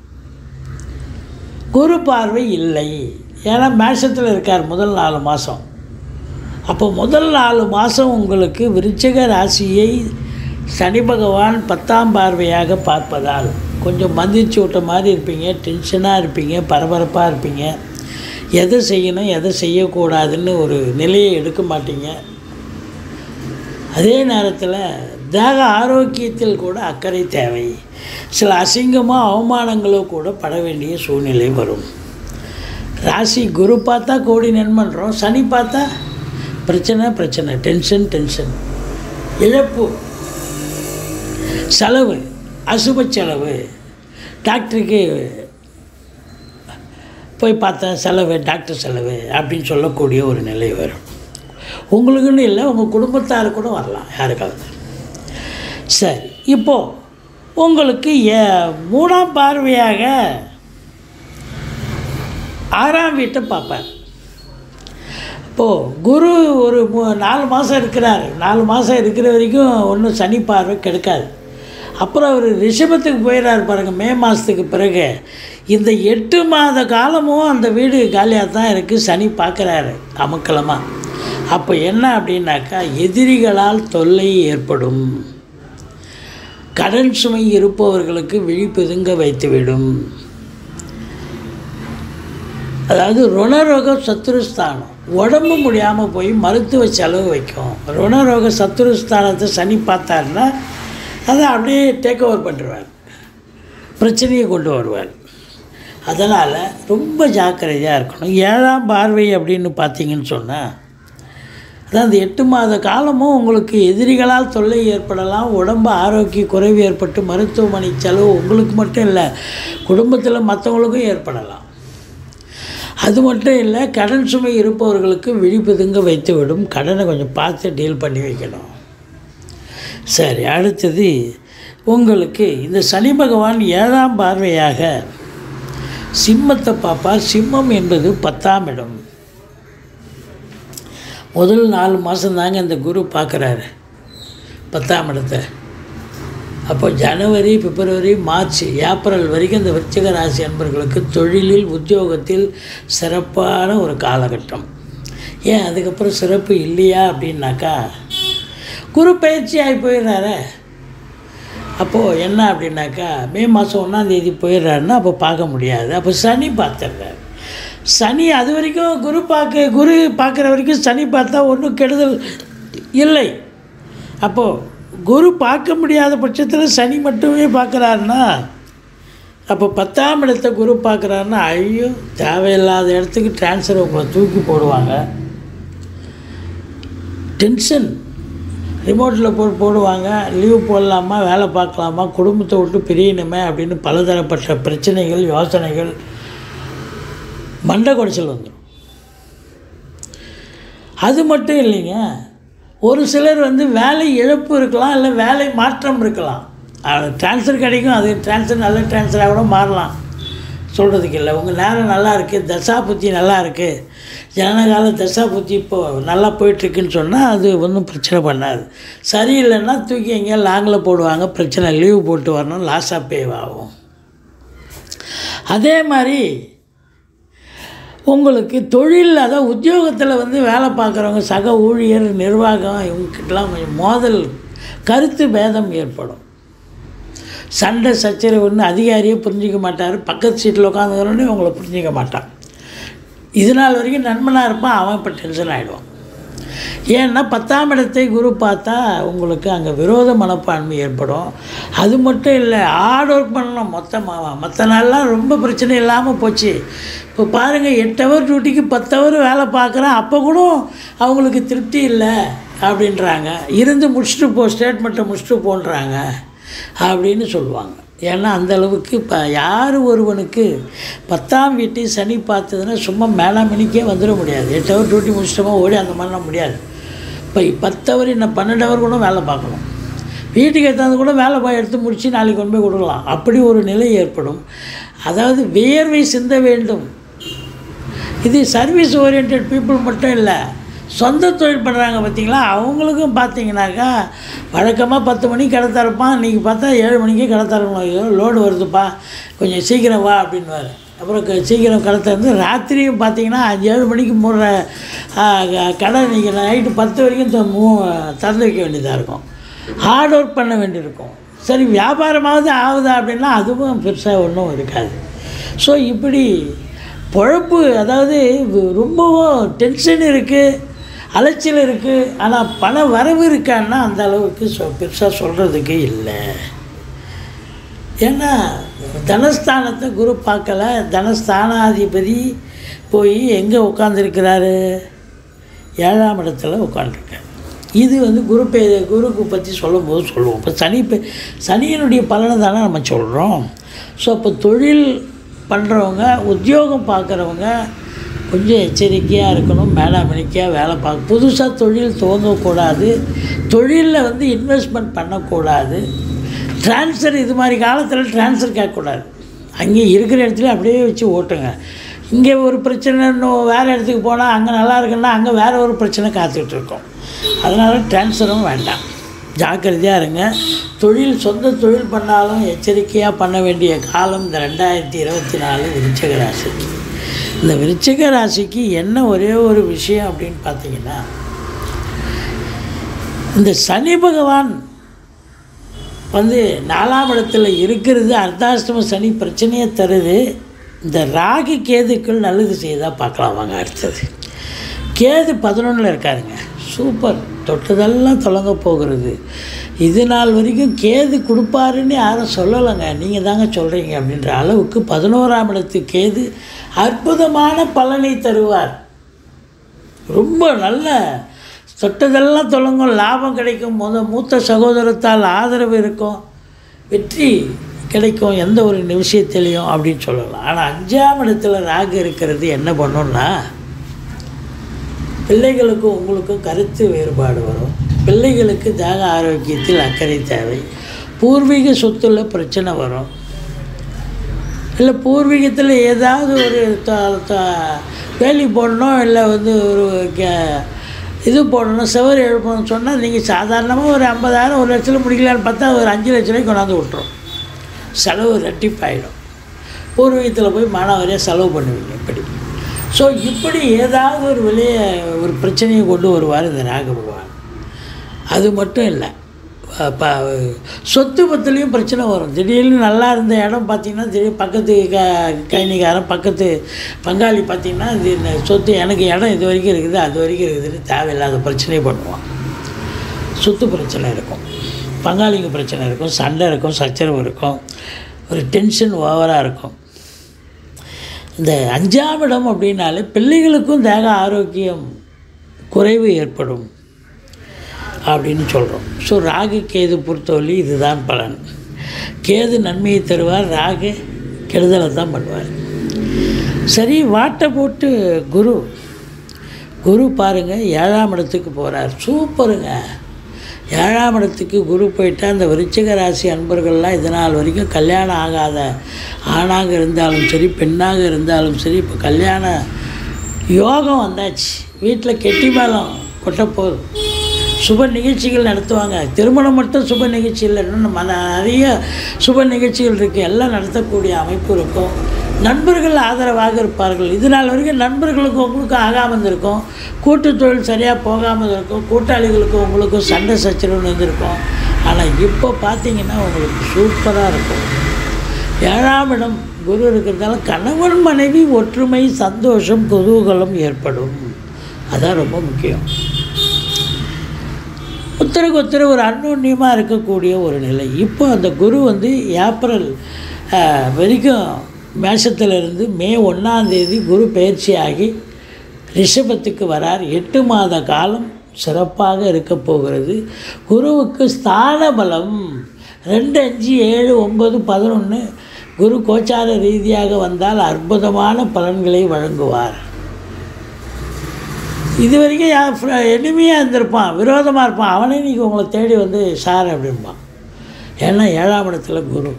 குரு பார்வை இல்லை ஏன்னா மேஷத்தில் இருக்கார் முதல் நாலு மாதம் அப்போ முதல் நாலு மாதம் உங்களுக்கு விருச்சிக ராசியை சனி பகவான் பத்தாம் பார்வையாக பார்ப்பதால் கொஞ்சம் மந்திரிச்சு விட்ட மாதிரி இருப்பீங்க டென்ஷனாக இருப்பீங்க பரபரப்பாக இருப்பீங்க எதை செய்யணும் எதை செய்யக்கூடாதுன்னு ஒரு நிலையை எடுக்க மாட்டீங்க அதே நேரத்தில் தேக ஆரோக்கியத்தில் கூட அக்கறை தேவை சில அசிங்கமோ அவமானங்களோ கூட பட வேண்டிய சூழ்நிலை வரும் ராசி குரு பார்த்தா கோடி நன்மன்றோம் சனி பார்த்தா பிரச்சனை பிரச்சனை டென்ஷன் டென்ஷன் இழப்பு செலவு அசுப செலவு டாக்டருக்கு போய் பார்த்தேன் செலவு டாக்டர் செலவு அப்படின்னு சொல்லக்கூடிய ஒரு நிலை வரும் உங்களுக்குன்னு இல்லை உங்கள் குடும்பத்தார் கூட வரலாம் யாருக்காவது சரி இப்போது உங்களுக்கு ஏ- மூணாம் பார்வையாக ஆறாம் வீட்டை பார்ப்பார் இப்போது குரு ஒரு மூ- நாலு மாதம் இருக்கிறார் நாலு மாதம் இருக்கிற வரைக்கும் ஒன்றும் சனி பார்வை கெடுக்காது அப்புறம் அவர் ரிஷபத்துக்கு போயிடுறாரு பாருங்கள் மே மாதத்துக்கு பிறகு இந்த எட்டு மாத காலமும் அந்த வீடு காலியாக தான் இருக்குது சனி பார்க்குறாரு அமக்கலமாக அப்போ என்ன அப்படின்னாக்கா எதிரிகளால் தொல்லை ஏற்படும் கடன் சுமை இருப்பவர்களுக்கு விழிப்புதுங்க வைத்துவிடும் அதாவது ருணரோக சத்துருஸ்தானம் உடம்பு முடியாமல் போய் மருத்துவ செலவு வைக்கும் ருணரோக சத்துருஸ்தானத்தை சனி பார்த்தாருன்னா அதை அப்படியே டேக் ஓவர் பண்ணிடுவார் பிரச்சனையை கொண்டு வருவார் அதனால் ரொம்ப ஜாக்கிரதையாக இருக்கணும் ஏழாம் பார்வை அப்படின்னு பார்த்தீங்கன்னு சொன்னால் அதான் அந்த எட்டு மாத காலமும் உங்களுக்கு எதிரிகளால் தொல்லை ஏற்படலாம் உடம்பு ஆரோக்கிய குறைவு ஏற்பட்டு மருத்துவமனை செலவு உங்களுக்கு மட்டும் இல்லை குடும்பத்தில் மற்றவங்களுக்கும் ஏற்படலாம் அது மட்டும் இல்லை கடன் சுமை இருப்பவர்களுக்கு விழிப்புதுங்க வைத்துவிடும் கடனை கொஞ்சம் பார்த்து டீல் பண்ணி வைக்கணும் சரி அடுத்தது உங்களுக்கு இந்த சனி பகவான் ஏழாம் பார்வையாக சிம்மத்தை பார்ப்பார் சிம்மம் என்பது பத்தாம் இடம் முதல் நாலு மாதம் தாங்க இந்த குரு பார்க்குறாரு பத்தாம் இடத்தை அப்போ ஜனவரி பிப்ரவரி மார்ச் ஏப்ரல் வரைக்கும் இந்த விருச்சிக ராசி அன்பர்களுக்கு தொழிலில் உத்தியோகத்தில் சிறப்பான ஒரு காலகட்டம் ஏன் அதுக்கப்புறம் சிறப்பு இல்லையா அப்படின்னாக்கா குரு பயிற்சி ஆகி போயிடுறாரு அப்போது என்ன அப்படின்னாக்கா மே மாதம் ஒன்றாந்தேதி போயிடுறாருன்னா அப்போ பார்க்க முடியாது அப்போ சனி பார்த்துடுறாரு சனி அது வரைக்கும் குரு பார்க்க குரு பார்க்குற வரைக்கும் சனி பார்த்தா ஒன்றும் கெடுதல் இல்லை அப்போது குரு பார்க்க முடியாத பட்சத்தில் சனி மட்டுமே பார்க்குறாருன்னா அப்போ பத்தாம் இடத்த குரு பார்க்குறாருன்னா ஐயோ தேவையில்லாத இடத்துக்கு டிரான்ஸ்ஃபர் உங்களை தூக்கி போடுவாங்க டென்ஷன் ரிமோட்டில் போட்டு போடுவாங்க லீவ் போடலாமா வேலை பார்க்கலாமா குடும்பத்தை விட்டு பிரியணுமே அப்படின்னு பலதரப்பட்ட பிரச்சனைகள் யோசனைகள் மண்டை குடைச்சல் வந்துடும் அது மட்டும் இல்லைங்க ஒரு சிலர் வந்து வேலை இழப்பு இருக்கலாம் இல்லை வேலை மாற்றம் இருக்கலாம் ட்ரான்ஸ்ஃபர் கிடைக்கும் அது ட்ரான்ஸ்ஃபர் நல்ல ட்ரான்ஸ்ஃபராக கூட மாறலாம் சொல்கிறதுக்கு இல்லை உங்கள் நேரம் நல்லா இருக்குது தசா புத்தி நல்லா இருக்குது ஜனகால தசா புத்தி இப்போது நல்லா போயிட்டுருக்குன்னு சொன்னால் அது ஒன்றும் பிரச்சனை பண்ணாது சரியில்லைன்னா தூக்கி எங்கேயா லாங்கில் போடுவாங்க பிரச்சனை லீவு போட்டு வரணும் லாஸாக பே ஆகும் அதே மாதிரி உங்களுக்கு தொழில் அதாவது உத்தியோகத்தில் வந்து வேலை பார்க்குறவங்க சக ஊழியர் நிர்வாகம் இவங்ககிட்டலாம் கொஞ்சம் மோதல் கருத்து பேதம் ஏற்படும் சண்டை சச்சரவுன்னு அதிகாரியே புரிஞ்சிக்க மாட்டார் பக்கத்து சீட்டில் உட்காந்துக்கிறோன்னே உங்களை புரிஞ்சிக்க மாட்டான் இது நாள் வரைக்கும் நண்பனாக இருப்பான் அவன் இப்போ டென்ஷன் ஆகிடுவான் ஏன்னா பத்தாம் இடத்தை குரு பார்த்தா உங்களுக்கு அங்கே விரோத மனப்பான்மை ஏற்படும் அது மட்டும் இல்லை ஹார்ட் ஒர்க் பண்ணணும் மொத்தமாக மற்ற நாள்லாம் ரொம்ப பிரச்சனை இல்லாமல் போச்சு இப்போ பாருங்கள் எட்டு ஹவர் டியூட்டிக்கு பத்து ஹவர் வேலை பார்க்குறேன் அப்போ கூட அவங்களுக்கு திருப்தி இல்லை அப்படின்றாங்க இருந்து முடிச்சுட்டு போ ஸ்டேட்மெண்ட்டை முடிச்சுட்டு போன்றாங்க அப்படின்னு சொல்லுவாங்க ஏன்னா அந்த அளவுக்கு இப்போ யார் ஒருவனுக்கு பத்தாம் வீட்டை சனி பார்த்ததுன்னா சும்மா மேலாமணிக்கே வந்துட முடியாது எட்டு ஹவர் டியூட்டி முடிச்சிட்டோமா ஓடி அந்த மாதிரிலாம் முடியாது இப்போ பத்து ஹவர் இன்னும் பன்னெண்டு ஹவர் கூட வேலை பார்க்கணும் வீட்டுக்கு எடுத்தாந்து கூட வேலை போய் எடுத்து முடித்து நாளைக்கு கொண்டு போய் கொடுக்கலாம் அப்படி ஒரு நிலை ஏற்படும் அதாவது வியர்வை சிந்த வேண்டும் இது சர்வீஸ் ஓரியன்ட் பீப்புள் மட்டும் இல்லை சொந்த தொழில் பண்ணுறாங்க பார்த்தீங்களா அவங்களுக்கும் பார்த்தீங்கன்னாக்கா வழக்கமாக பத்து மணிக்கு கடை திறப்பான் இன்றைக்கி பார்த்தா ஏழு மணிக்கே கடை திறக்கணும் ஐயோ லோடு வருதுப்பா கொஞ்சம் சீக்கிரம் வா அப்படின்வார் அப்புறம் க- சீக்கிரம் கடை திறந்து ராத்திரியும் பார்த்தீங்கன்னா அஞ்சு ஏழு மணிக்கு மூடுற ஆ, க- கடை இன்றைக்கி நைட்டு பத்து வரைக்கும் த- மூ திறந்து வைக்க வேண்டியதாக இருக்கும் ஹார்ட் ஒர்க் பண்ண வேண்டியிருக்கும் சரி வியாபாரமாவது ஆகுதா அப்படின்னா அதுவும் பெருசாக ஒன்றும் இருக்காது ஸோ இப்படி பொழப்பு அதாவது வு- ரொம்பவும் டென்ஷன் இருக்குது அலைச்சல் இருக்குது ஆனால் பண வரவு இருக்கான்னா அந்த அளவுக்கு சொ பெருசாக சொல்கிறதுக்கு இல்லை ஏன்னா தனஸ்தானத்தை குரு பார்க்கல தனஸ்தானாதிபதி போய் எங்கே உட்காந்துருக்கிறாரு ஏழாம் இடத்துல உட்காந்துருக்காரு இது வந்து குரு பே குருக்கு பற்றி சொல்லும்போது சொல்லுவோம் இப்போ சனி பே- சனியினுடைய பலனை தானே நம்ம சொல்கிறோம் ஸோ அப்போ தொழில் பண்ணுறவங்க உத்தியோகம் பார்க்குறவங்க கொஞ்சம் எச்சரிக்கையாக இருக்கணும் மேலாமணிக்கையாக வேலை பார்க்க புதுசாக தொழில் துவங்கக்கூடாது தொழிலில் வந்து இன்வெஸ்ட்மெண்ட் பண்ணக்கூடாது ட்ரான்ஸ்ஃபர் இது மாதிரி காலத்தில் ட்ரான்ஸ்ஃபர் கேட்கக்கூடாது அங்கே இருக்கிற இடத்துல அப்படியே வச்சு ஓட்டுங்க இங்கே ஒரு பிரச்சனை இன்னும் வேறு இடத்துக்கு போனால் அங்கே நல்லா இருக்குன்னா அங்கே வேறு ஒரு பிரச்சனை காத்துக்கிட்டு இருக்கோம் அதனால் ட்ரான்ஸ்ஃபரும் வேண்டாம் ஜாக்கிரதையாக இருங்க தொழில் சொந்த தொழில் பண்ணாலும் எச்சரிக்கையாக பண்ண வேண்டிய காலம் இந்த ரெண்டாயிரத்தி இருபத்தி நாலு விருச்சிக ராசிக்கு இந்த விருச்சிக ராசிக்கு என்ன ஒரே ஒரு விஷயம் அப்படின்னு பார்த்தீங்கன்னா இந்த சனி பகவான் வந்து நாலாம் இடத்துல இருக்கிறது அர்த்தாஷ்டம சனி பிரச்சனையை தருது இந்த ராகு கேதுக்கள் நல்லது செய்தால் பார்க்கலாம் வாங்க அடுத்தது கேது பதினொன்றில் இருக்காருங்க சூப்பர் தொட்டதெல்லாம் தொடங்க போகிறது இது நாள் வரைக்கும் கேது கொடுப்பாருன்னு யாரும் சொல்லலைங்க நீங்கள் தாங்க சொல்கிறீங்க அப்படின்ற அளவுக்கு பதினோராம் இடத்து கேது அற்புதமான பலனை தருவார் ரொம்ப நல்ல தொட்டதெல்லாம் தொடங்கும் லாபம் கிடைக்கும் முத மூத்த சகோதரத்தால் ஆதரவு இருக்கும் வெற்றி கிடைக்கும் எந்த ஒரு விஷயத்திலையும் அப்படின்னு சொல்லலாம் ஆனால் அஞ்சாம் இடத்துல ராகு இருக்கிறது என்ன பண்ணும்னா பிள்ளைகளுக்கும் உங்களுக்கும் கருத்து வேறுபாடு வரும் பிள்ளைகளுக்கு தேக ஆரோக்கியத்தில் அக்கறை தேவை பூர்வீக சொத்துல பிரச்சனை வரும் இல்லை பூர்வீகத்தில் ஏதாவது ஒரு த- த- வேலி போடணும் இல்லை வந்து ஒரு கே- இது போடணும் செவர் எழுப்பணும்னு சொன்னால் நீங்கள் சாதாரணமாக ஒரு ஐம்பதாயிரம் ஒரு லட்சத்தில் முடிக்கலான்னு பார்த்தா ஒரு அஞ்சு லட்ச ரூபாய்க்கு கொண்டாந்து விட்டுரும் செலவு ரெட்டிப்பாயிடும் பூர்வீகத்தில் போய் மானாவாரியாக செலவு பண்ணுவீங்க இப்படி ஸோ இப்படி ஏதாவது ஒரு வெளியே ஒரு பிரச்சனையை கொண்டு வருவார் இந்த ராக பகவான் அது மட்டும் இல்லை அஹ் ப சொத்து பத்துலேயும் பிரச்சனை வரும் திடீர்னு நல்லா இருந்த இடம் பார்த்திங்கன்னா திடீர் பக்கத்து க கைனிகாரன் பக்கத்து பங்காளி பார்த்திங்கன்னா இது இந்த சொத்து எனக்கு இடம் இது வரைக்கும் இருக்குது அது வரைக்கும் இருக்குதுன்னு தேவையில்லாத பிரச்சனையை பண்ணுவான் சொத்து பிரச்சனை இருக்கும் பங்காளிங்க பிரச்சனை இருக்கும் சண்டை இருக்கும் சச்சரவு இருக்கும் ஒரு டென்ஷன் ஓவராக இருக்கும் இந்த அஞ்சாம் இடம் அப்படின்னாலே பிள்ளைகளுக்கும் தேக ஆரோக்கியம் குறைவு ஏற்படும் அப்படின்னு சொல்கிறோம் ஸோ ராகு கேது பொறுத்தவரை இதுதான் பலன் கேது நன்மையை தருவார் ராகு கெடுதலை தான் பண்ணுவார் சரி வாட்டை போட்டு குரு குரு பாருங்கள் ஏழாம் இடத்துக்கு போகிறார் சூப்பருங்க ஏழாம் இடத்துக்கு குரு போயிட்டா அந்த விருச்சிக ராசி அன்பர்கள்லாம் இது நாள் வரைக்கும் கல்யாணம் ஆகாத ஆணாக இருந்தாலும் சரி பெண்ணாக இருந்தாலும் சரி இப்போ கல்யாண யோகம் வந்தாச்சு வீட்டில் கெட்டி மேளம் கொட்ட போதும் சுப நிகழ்ச்சிகள் நடத்துவாங்க திருமணம் மட்டும் சுப நிகழ்ச்சி இல்லை இன்னும் நம்ம நிறைய சுப நிகழ்ச்சிகள் இருக்குது எல்லாம் நடத்தக்கூடிய அமைப்பு இருக்கும் நண்பர்கள் ஆதரவாக இருப்பார்கள் இது நாள் வரைக்கும் நண்பர்களுக்கு உங்களுக்கும் ஆகாமல் இருந்திருக்கும் கூட்டு தொழில் சரியாக போகாமல் இருக்கும் கூட்டாளிகளுக்கும் உங்களுக்கும் சண்டை சச்சரவு இருந்திருக்கும் ஆனால் இப்போ பார்த்தீங்கன்னா உங்களுக்கு சூப்பராக இருக்கும் ஏழாம் இடம் குரு இருக்கிறதால கணவன் மனைவி ஒற்றுமை சந்தோஷம் குதூகலம் ஏற்படும் அதான் ரொம்ப முக்கியம் ஒருத்தருக்கு ஒருத்தர் ஒரு அந்யோன்யமாக இருக்கக்கூடிய ஒரு நிலை இப்போ அந்த குரு வந்து ஏப்ரல் ஆஹ், வரைக்கும் மேஷத்திலிருந்து மே ஒன்றாந்தேதி குரு பயிற்சியாகி ரிஷபத்துக்கு வரார் எட்டு மாத காலம் சிறப்பாக இருக்க போகிறது குருவுக்கு ஸ்தான பலம் ரெண்டு அஞ்சு ஏழு ஒம்பது பதினொன்று குரு கோச்சார ரீதியாக வந்தால் அற்புதமான பலன்களை வழங்குவார் இது வரைக்கும் என் ஃப்ர- எளிமையாக இருந்திருப்பான் விரோதமாக இருப்பான் அவனே இன்றைக்கி உங்களை தேடி வந்து சார் அப்படிம்பான் ஏன்னா ஏழாம் இடத்துல குரு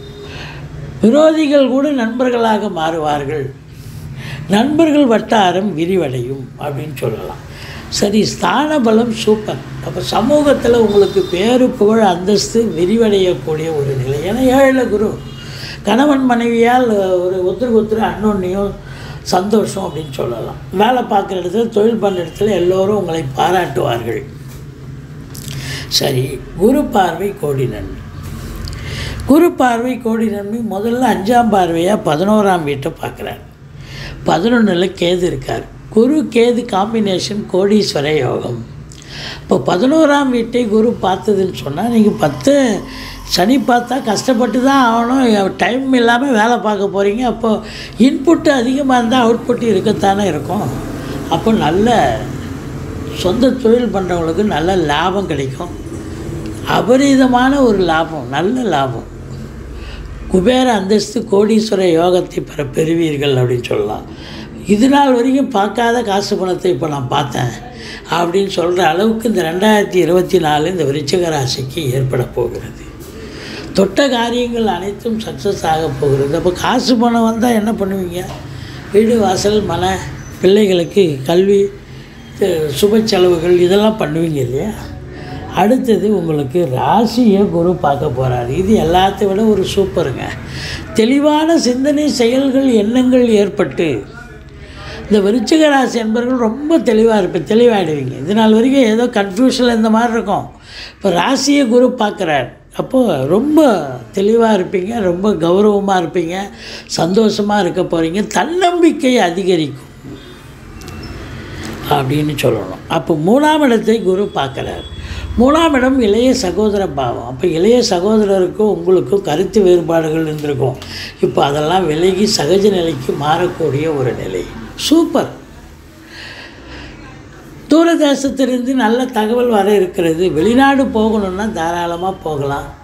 விரோதிகள் கூட நண்பர்களாக மாறுவார்கள் நண்பர்கள் வட்டாரம் விரிவடையும் அப்படின்னு சொல்லலாம் சரி ஸ்தான பலம் சூப்பர் அப்போ சமூகத்தில் உங்களுக்கு பேரு புகழ் அந்தஸ்து விரிவடையக்கூடிய ஒரு நிலை ஏன்னா ஏழில் குரு கணவன் மனைவியால் ஒரு ஒருத்தருக்கு ஒருத்தர் அன்னொன்னையும் சந்தோஷம் அப்படின்னு சொல்லலாம் வேலை பார்க்குற இடத்துல தொழில் பண்ணுற இடத்துல எல்லோரும் உங்களை பாராட்டுவார்கள் சரி குரு பார்வை கோடி நன்மை குரு பார்வை கோடி நன்மை முதல்ல அஞ்சாம் பார்வையாக பதினோராம் வீட்டை பார்க்குறார் பதினொன்றில் கேது இருக்கார் குரு கேது காம்பினேஷன் கோடீஸ்வர யோகம் இப்போ பதினோராம் வீட்டை குரு பார்த்ததுன்னு சொன்னால் நீங்கள் பத்து சனி பார்த்தா கஷ்டப்பட்டு தான் ஆகணும் டைம் இல்லாமல் வேலை பார்க்க போகிறீங்க அப்போது இன்புட்டு அதிகமாக இருந்தால் அவுட்புட் இருக்கத்தானே இருக்கும் அப்போ நல்ல சொந்த தொழில் பண்ணுறவங்களுக்கு நல்ல லாபம் கிடைக்கும் அபரீதமான ஒரு லாபம் நல்ல லாபம் குபேர அந்தஸ்து கோடீஸ்வர யோகத்தை பெற பெறுவீர்கள் அப்படின்னு சொல்லலாம் இது நாள் வரைக்கும் பார்க்காத காசு பணத்தை இப்போ நான் பார்த்தேன் அப்படின்னு சொல்கிற அளவுக்கு இந்த ரெண்டாயிரத்தி இருபத்தி நாலு இந்த விருச்சிக ராசிக்கு ஏற்பட போகிறது தொட்ட காரியங்கள் அனைத்தும் சக்ஸஸ் ஆக போகிறது அப்போ காசு பணம் வந்தால் என்ன பண்ணுவீங்க வீடு வாசல் மனை பிள்ளைகளுக்கு கல்வி து- சுப செலவுகள் இதெல்லாம் பண்ணுவீங்க இல்லையா அடுத்தது உங்களுக்கு ராசியை குரு பார்க்க போகிறாரு இது எல்லாத்தை விட ஒரு சூப்பருங்க தெளிவான சிந்தனை செயல்கள் எண்ணங்கள் ஏற்பட்டு இந்த விருச்சிக ராசி என்பவர்கள் ரொம்ப தெளிவாக இருப்பேன் தெளிவாகிடுவீங்க இது நாள் வரைக்கும் ஏதோ கன்ஃபியூஷனில் இந்த மாதிரி இருக்கும் இப்போ ராசியை குரு பார்க்குறார் அப்போது ரொம்ப தெளிவாக இருப்பீங்க ரொம்ப கௌரவமாக இருப்பீங்க சந்தோஷமாக இருக்க போகிறீங்க தன்னம்பிக்கை அதிகரிக்கும் அப்படின்னு சொல்லணும் அப்போ மூணாம் இடத்தை குரு பார்க்குறார் மூணாம் இடம் இளைய சகோதர பாவம் அப்போ இளைய சகோதரருக்கும் உங்களுக்கும் கருத்து வேறுபாடுகள் இருந்திருக்கும் இப்போ அதெல்லாம் விலகி சகஜ நிலைக்கு மாறக்கூடிய ஒரு நிலை சூப்பர் தூரதேசத்திலிருந்து நல்ல தகவல் வர இருக்கிறது வெளிநாடு போகணுன்னா தாராளமாக போகலாம்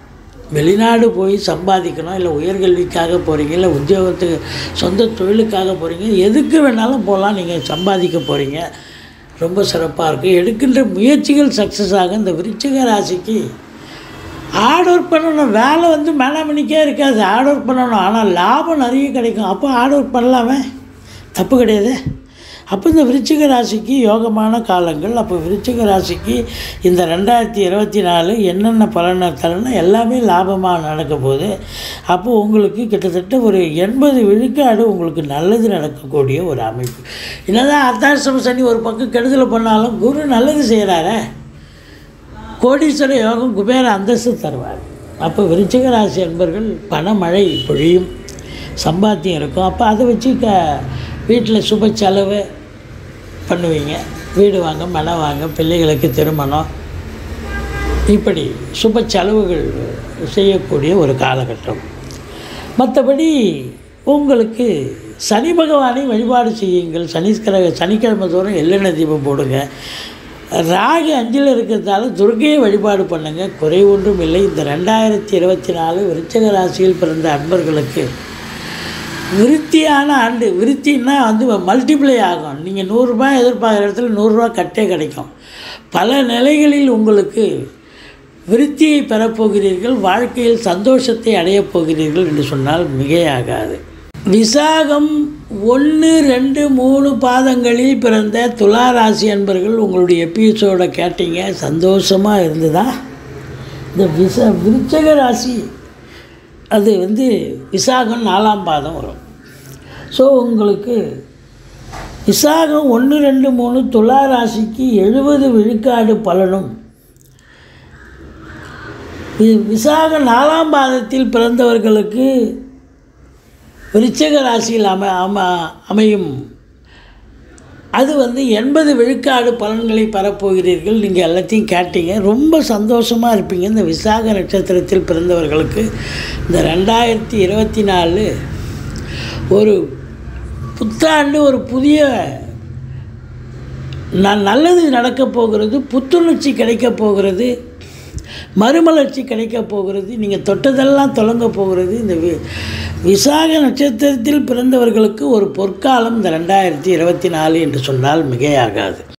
வெளிநாடு போய் சம்பாதிக்கணும் இல்லை உயர்கல்விக்காக போகிறீங்க இல்லை உத்தியோகத்துக்கு சொந்த தொழிலுக்காக போகிறீங்க எதுக்கு வேணாலும் போகலாம் நீங்கள் சம்பாதிக்க போகிறீங்க ரொம்ப சிறப்பாக இருக்குது எடுக்கின்ற முயற்சிகள் சக்ஸஸ் ஆகும் இந்த விருச்சிக ராசிக்கு ஹார்ட் ஒர்க் பண்ணணும் வேலை வந்து மேலாமணிக்கே இருக்காது ஹார்ட் ஒர்க் பண்ணணும் ஆனால் லாபம் நிறைய கிடைக்கும் அப்போ ஹார்ட் ஒர்க் பண்ணலாமே தப்பு கிடையாது அப்போ இந்த விருச்சிக ராசிக்கு யோகமான காலங்கள் அப்போ விருச்சிக ராசிக்கு இந்த ரெண்டாயிரத்தி இருபத்தி நாலு என்னென்ன பலனை தரணும்னா எல்லாமே லாபமாக நடக்க போகுது அப்போது உங்களுக்கு கிட்டத்தட்ட ஒரு எண்பது விழுக்காடு உங்களுக்கு நல்லது நடக்கக்கூடிய ஒரு அமைப்பு என்னதான் அர்த்தாசிரம சனி ஒரு பக்கம் கெடுதல் பண்ணாலும் குரு நல்லது செய்கிறாரே கோடீஸ்வர யோகம் குபேர அந்தஸ்து தருவார் அப்போ விருச்சிக ராசி என்பர்கள் பணமழை பொழியும் சம்பாத்தியம் இருக்கும் அப்போ அதை வச்சு க வீட்டில் சுப செலவு பண்ணுவீங்க வீடு வாங்க மனை வாங்க பிள்ளைகளுக்கு திருமணம் இப்படி சுப செலவுகள் செய்யக்கூடிய ஒரு காலகட்டம் மற்றபடி உங்களுக்கு சனி பகவானை வழிபாடு செய்யுங்கள் சனீஸ்கர சனிக்கிழமை தோறும் எள்ளெண்ணெய் தீபம் போடுங்க ராகு அஞ்சில் இருக்கிறதால துர்க்கையை வழிபாடு பண்ணுங்க குறை ஒன்றும் இல்லை இந்த ரெண்டாயிரத்தி இருபத்தி நாலு விருச்சக ராசியில் பிறந்த அன்பர்களுக்கு விருத்தியான ஆண்டு விருத்தின்னா வந்து மல்டிப்ளை ஆகும் நீங்கள் நூறுரூபா எதிர்பார்க்குற இடத்துல நூறுரூவா கட்டே கிடைக்கும் பல நிலைகளில் உங்களுக்கு விருத்தியை பெறப்போகிறீர்கள் வாழ்க்கையில் சந்தோஷத்தை அடையப் போகிறீர்கள் என்று சொன்னால் மிகையாகாது விசாகம் ஒன்று ரெண்டு மூணு பாதங்களில் பிறந்த துலா ராசி அன்பர்கள் உங்களுடைய எபிசோட கேட்டீங்க சந்தோஷமாக இருந்ததா இந்த விச விருச்சக ராசி அது வந்து விசாகம் நாலாம் பாதம் வரும் ஸோ உங்களுக்கு விசாகம் ஒன்று ரெண்டு மூணு துலா ராசிக்கு எழுபது விழுக்காடு பலனும் வி- விசாக நாலாம் பாதத்தில் பிறந்தவர்களுக்கு விருச்சக ராசியில் அம அம அமையும் அது வந்து எண்பது விழுக்காடு பலன்களை பெறப்போகிறீர்கள் நீங்கள் எல்லாத்தையும் கேட்டீங்க ரொம்ப சந்தோஷமாக இருப்பீங்க இந்த விசாக நட்சத்திரத்தில் பிறந்தவர்களுக்கு இந்த ரெண்டாயிரத்தி இருபத்தி நாலு ஒரு புத்தாண்டு ஒரு புதிய ந நல்லது நடக்கப் போகிறது புத்துணர்ச்சி கிடைக்கப் போகிறது மறுமலர்ச்சி கிடைக்கப் போகிறது நீங்கள் தொட்டதெல்லாம் தொடங்க போகிறது இந்த வி விசாக நட்சத்திரத்தில் பிறந்தவர்களுக்கு ஒரு பொற்காலம் இந்த ரெண்டாயிரத்தி இருபத்தி நாலு என்று சொன்னால் மிகையாகாது